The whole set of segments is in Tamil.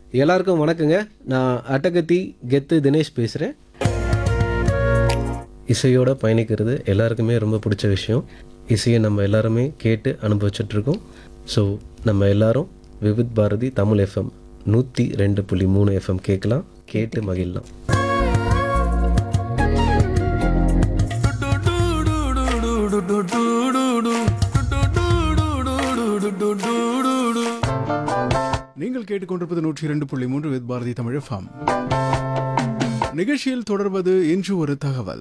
எல்லாருக்கும் வணக்கங்க நான் அட்டகத்தி கெத்து தினேஷ் பேசுகிறேன் இசையோட பயணிக்கிறது எல்லாருக்குமே ரொம்ப பிடிச்ச விஷயம் இசையை நம்ம எல்லாருமே கேட்டு அனுபவிச்சுட்டு இருக்கோம் ஸோ நம்ம எல்லாரும் விவித் பாரதி தமிழ் எஃப்எம் நூற்றி ரெண்டு புள்ளி மூணு எஃப்எம் கேட்கலாம் கேட்டு மகிழலாம் நீங்கள் கேட்டுக்கொண்டிருப்பது நூற்றி இரண்டு புள்ளி மூன்று வித் பாரதி தமிழ் ஃபார்ம் நிகழ்ச்சியில் தொடர்வது இன்று ஒரு தகவல்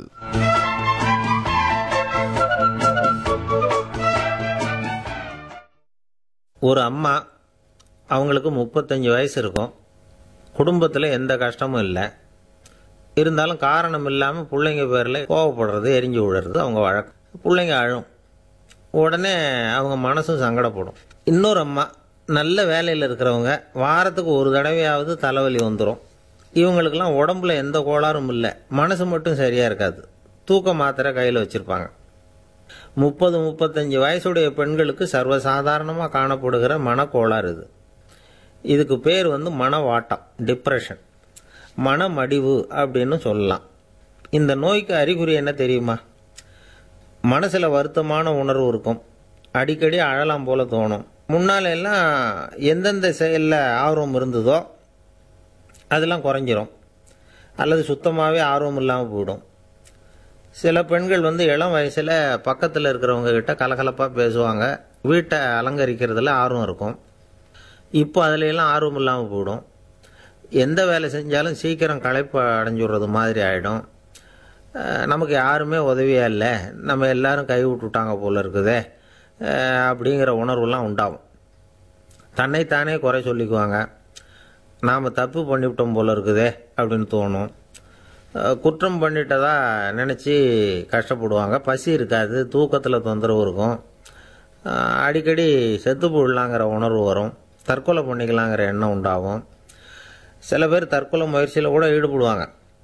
ஒரு அம்மா அவங்களுக்கு முப்பத்தஞ்சு வயசு இருக்கும் குடும்பத்தில் எந்த கஷ்டமும் இல்லை இருந்தாலும் காரணம் இல்லாமல் பிள்ளைங்க பேரில் கோவப்படுறது எரிஞ்சு விடுறது அவங்க வழக்கம் பிள்ளைங்க அழும் உடனே அவங்க மனசும் சங்கடப்படும் இன்னொரு அம்மா நல்ல வேலையில் இருக்கிறவங்க வாரத்துக்கு ஒரு தடவையாவது தலைவலி வந்துடும் இவங்களுக்கெல்லாம் உடம்புல எந்த கோளாறும் இல்லை மனசு மட்டும் சரியாக இருக்காது தூக்க மாத்திரை கையில் வச்சுருப்பாங்க முப்பது முப்பத்தஞ்சு வயசுடைய பெண்களுக்கு சர்வசாதாரணமாக காணப்படுகிற மனக்கோளாறு இது இதுக்கு பேர் வந்து மனவாட்டம் டிப்ரெஷன் மனமடிவு அப்படின்னு சொல்லலாம் இந்த நோய்க்கு அறிகுறி என்ன தெரியுமா மனசில் வருத்தமான உணர்வு இருக்கும் அடிக்கடி அழலாம் போல தோணும் முன்னால எல்லாம் எந்தெந்த செயலில் ஆர்வம் இருந்ததோ அதெல்லாம் குறைஞ்சிரும் அல்லது சுத்தமாகவே ஆர்வம் இல்லாமல் போயிடும் சில பெண்கள் வந்து இளம் வயசில் பக்கத்தில் இருக்கிறவங்க கிட்ட கலகலப்பாக பேசுவாங்க வீட்டை அலங்கரிக்கிறதுல ஆர்வம் இருக்கும் இப்போ அதுல எல்லாம் ஆர்வம் இல்லாமல் போயிடும் எந்த வேலை செஞ்சாலும் சீக்கிரம் களைப்பு அடைஞ்சுடுறது மாதிரி ஆகிடும் நமக்கு யாருமே உதவியாக இல்லை நம்ம எல்லாரும் கை விட்டுட்டாங்க போல இருக்குதே அஹ், அப்படிங்கிற உணர்வுலாம் உண்டாகும் தன்னைத்தானே குறை சொல்லிக்குவாங்க நாம் தப்பு பண்ணிவிட்டோம் போல இருக்குதே அப்படின்னு தோணும் அஹ், குற்றம் பண்ணிட்டதா நினச்சி கஷ்டப்படுவாங்க பசி இருக்காது தூக்கத்தில் தொந்தரவு இருக்கும் அஹ், அடிக்கடி செத்து போடலாங்கிற உணர்வு வரும் தற்கொலை பண்ணிக்கலாங்கிற எண்ணம் உண்டாகும் சில பேர் தற்கொலை முயற்சியில் கூட ஈடுபடுவாங்க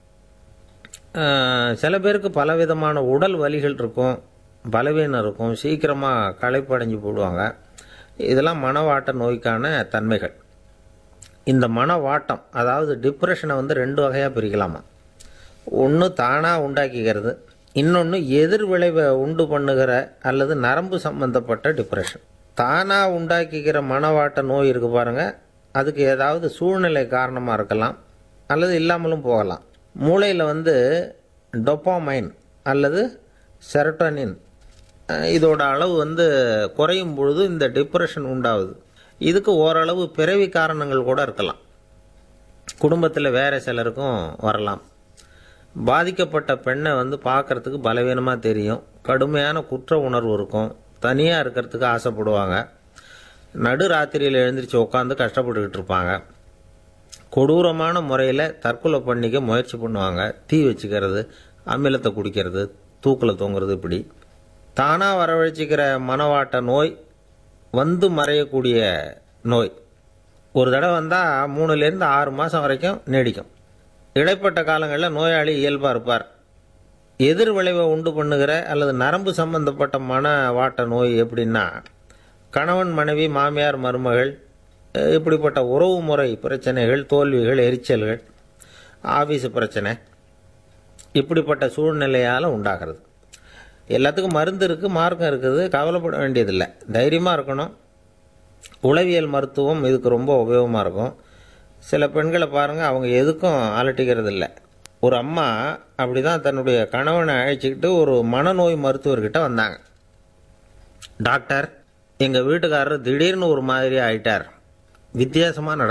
அஹ், சில பேருக்கு பலவிதமான உடல் வலிகள் இருக்கும் பலவீனம் இருக்கும் சீக்கிரமாக களைப்படைஞ்சு போடுவாங்க இதெல்லாம் மனவாட்ட நோய்க்கான தன்மைகள் இந்த மனவாட்டம் அதாவது டிப்ரெஷனை வந்து ரெண்டு வகையாக பிரிக்கலாமா ஒன்று தானாக உண்டாக்கிக்கிறது இன்னொன்று எதிர் விளைவை உண்டு பண்ணுகிற அல்லது நரம்பு சம்பந்தப்பட்ட டிப்ரெஷன் தானாக உண்டாக்கிக்கிற மனவாட்ட நோய் இருக்கு பாருங்க அதுக்கு ஏதாவது சூழ்நிலை காரணமாக இருக்கலாம் அல்லது இல்லாமலும் போகலாம் மூளையில் வந்து டொப்பாமைன் அல்லது செரட்டோனின் அஹ் இதோட அளவு வந்து குறையும் பொழுது இந்த டிப்ரெஷன் உண்டாகுது இதுக்கு ஓரளவு பிறவி காரணங்கள் கூட இருக்கலாம் குடும்பத்தில் வேற சிலருக்கும் வரலாம் பாதிக்கப்பட்ட பெண்ணை வந்து பார்க்கறதுக்கு பலவீனமாக தெரியும் கடுமையான குற்ற உணர்வு இருக்கும் தனியாக இருக்கிறதுக்கு ஆசைப்படுவாங்க நடு ராத்திரியில் எழுந்திரிச்சு உட்காந்து கஷ்டப்பட்டுக்கிட்டு இருப்பாங்க கொடூரமான முறையில் தற்கொலை பண்ணிக்க முயற்சி பண்ணுவாங்க தீ வச்சுக்கிறது அமிலத்தை குடிக்கிறது தூக்கில் தொங்குறது இப்படி தானாக வரவழைச்சிக்கிற மனவாட்ட நோய் வந்து மறையக்கூடிய நோய் ஒரு தடவை வந்தால் மூணுலேருந்து ஆறு மாதம் வரைக்கும் நீடிக்கும் இடைப்பட்ட காலங்களில் நோயாளி இயல்பாக இருப்பார் எதிர் விளைவை உண்டு பண்ணுகிற அல்லது நரம்பு சம்பந்தப்பட்ட மன வாட்ட நோய் எப்படின்னா கணவன் மனைவி மாமியார் மருமகள் அஹ் இப்படிப்பட்ட உறவு முறை பிரச்சனைகள் தோல்விகள் எரிச்சல்கள் ஆஃபீஸ் பிரச்சனை இப்படிப்பட்ட சூழ்நிலையால் உண்டாகிறது எல்லாத்துக்கும் மருந்து இருக்குது மார்க்கம் இருக்குது கவலைப்பட வேண்டியதில்லை தைரியமாக இருக்கணும் உளவியல் மருத்துவம் இதுக்கு ரொம்ப உபயோகமாக இருக்கும் சில பெண்களை பாருங்கள் அவங்க எதுக்கும் அலட்டிக்கிறது இல்லை ஒரு அம்மா அப்படி தான் தன்னுடைய கணவனை அழைச்சிக்கிட்டு ஒரு மனநோய் மருத்துவர்கிட்ட வந்தாங்க டாக்டர் எங்கள் வீட்டுக்காரர் திடீர்னு ஒரு மாதிரி ஆயிட்டார் வித்தியாசமாக நட